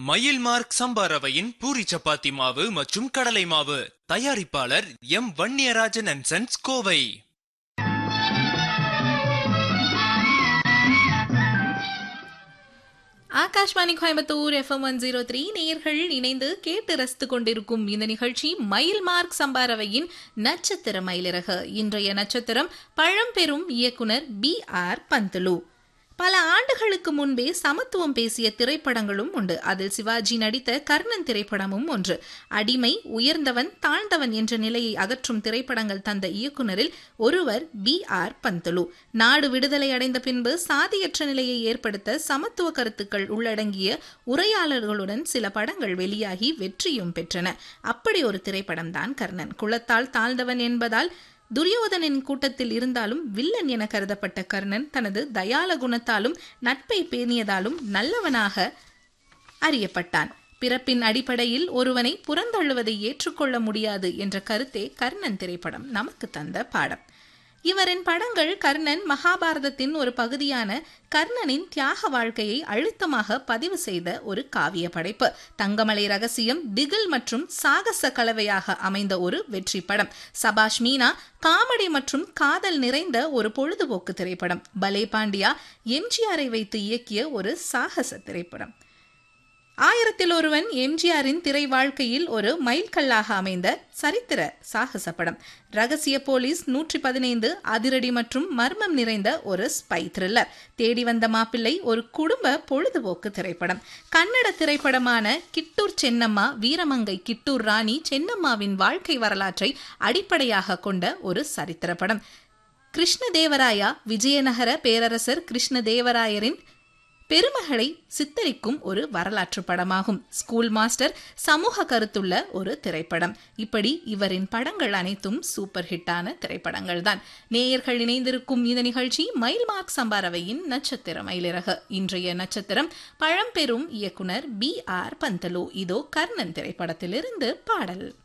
மயில் மார்க் சம்பா ரவையின் பூரி சப்பாத்தி மாவு மற்றும் கடலை மாவு தயாரிப்பாளர் M Vanniyarajan and sons Kovai Akashvani Coimbatore FM one zero three நேர்கள் இணைந்து கேட்டு ரசித்துக் கொண்டிருக்கும் இந்த நிகழ்ச்சி மயில் மார்க் சம்பாரவையின் நட்சத்திர மயிலிறகு இன்றைய நட்சத்திரம் பழம்பெரும் இயக்குனர் பி ஆர் பந்துலு பல ஆண்டுகளுக்கு முன்பே சமத்துவம் பேசிய திரைப்படங்களும் உண்டு அதில் சிவாஜி நடித்த கர்ணன் திரைப்படமும் ஒன்று அடிமை உயர்ந்தவன் தாழ்ந்தவன் என்ற நிலையை அகற்றும் திரைப்படங்கள் தந்த இயக்குனரில் ஒருவர் பி ஆர் பந்துலு நாடு விடுதலை அடைந்த பின்பு சாதியற்ற நிலையை ஏற்படுத்த சமத்துவ கருத்துக்கள் உள்ளடங்கிய உரையாளர்களுடன் சில படங்கள் வெளியாகி வெற்றியும் பெற்றன அப்படி ஒரு திரைப்படம் தான் கர்ணன் குளத்தால் தாழ்ந்தவன் என்பதால் துரியோதனின் கூட்டத்தில் இருந்தாலும் வில்லன் என கருதப்பட்ட கர்ணன் தனது தயால குணத்தாலும் நட்பை பேணியதாலும் நல்லவனாக அறியப்பட்டான் பிறப்பின் அடிப்படையில் ஒருவனை புறந்தள்ளுவதை ஏற்றுக்கொள்ள முடியாது என்ற கருத்தே கர்ணன் திரைப்படம் நமக்கு தந்த பாடம் இவரின் படங்கள் கர்ணன் மகாபாரதத்தின் ஒரு பகுதியான கர்ணனின் தியாக வாழ்க்கையை அழுத்தமாக பதிவு செய்த ஒரு காவிய படைப்பு தங்கமலை ரகசியம் திகில் மற்றும் சாகச கலவையாக அமைந்த ஒரு வெற்றி படம் சபாஷ் மீனா காமெடி மற்றும் காதல் நிறைந்த ஒரு பொழுதுபோக்கு திரைப்படம் பலே பாண்டியா எம்ஜிஆரை வைத்து இயக்கிய ஒரு சாகச திரைப்படம் ஆயிரத்தில் ஒருவன் எம்ஜிஆரின் திரை வாழ்க்கையில் ஒரு மைல்கல்லாக அமைந்த சரித்திர சாகச படம் ரகசிய போலீஸ் நூற்றி பதினைந்து அதிரடி மற்றும் மர்மம் நிறைந்த ஒரு ஸ்பை த்ரில்லர் தேடி வந்த மாப்பிள்ளை ஒரு குடும்ப பொழுதுபோக்கு திரைப்படம் கன்னட திரைப்படமான கிட்டூர் சென்னம்மா வீரமங்கை கிட்டூர் ராணி சென்னம்மாவின் வாழ்க்கை வரலாற்றை அடிப்படையாக கொண்ட ஒரு சரித்திர படம் கிருஷ்ணதேவராயா விஜயநகர பேரரசர் கிருஷ்ணதேவராயரின் பெருமகளை சித்தரிக்கும் ஒரு வரலாற்று படமாகும் ஸ்கூல் மாஸ்டர் சமூக கருத்துள்ள ஒரு திரைப்படம் இப்படி இவரின் படங்கள் அனைத்தும் சூப்பர் ஹிட்டான திரைப்படங்கள் தான் நேயர்கள் இணைந்திருக்கும் இந்த நிகழ்ச்சி மயில் மார்க் சம்பாரவையின் நட்சத்திர மயிலிறகு இன்றைய நட்சத்திரம் பழம்பெரும் இயக்குனர் பி ஆர் பந்தலு இதோ கர்ணன் திரைப்படத்திலிருந்து பாடல்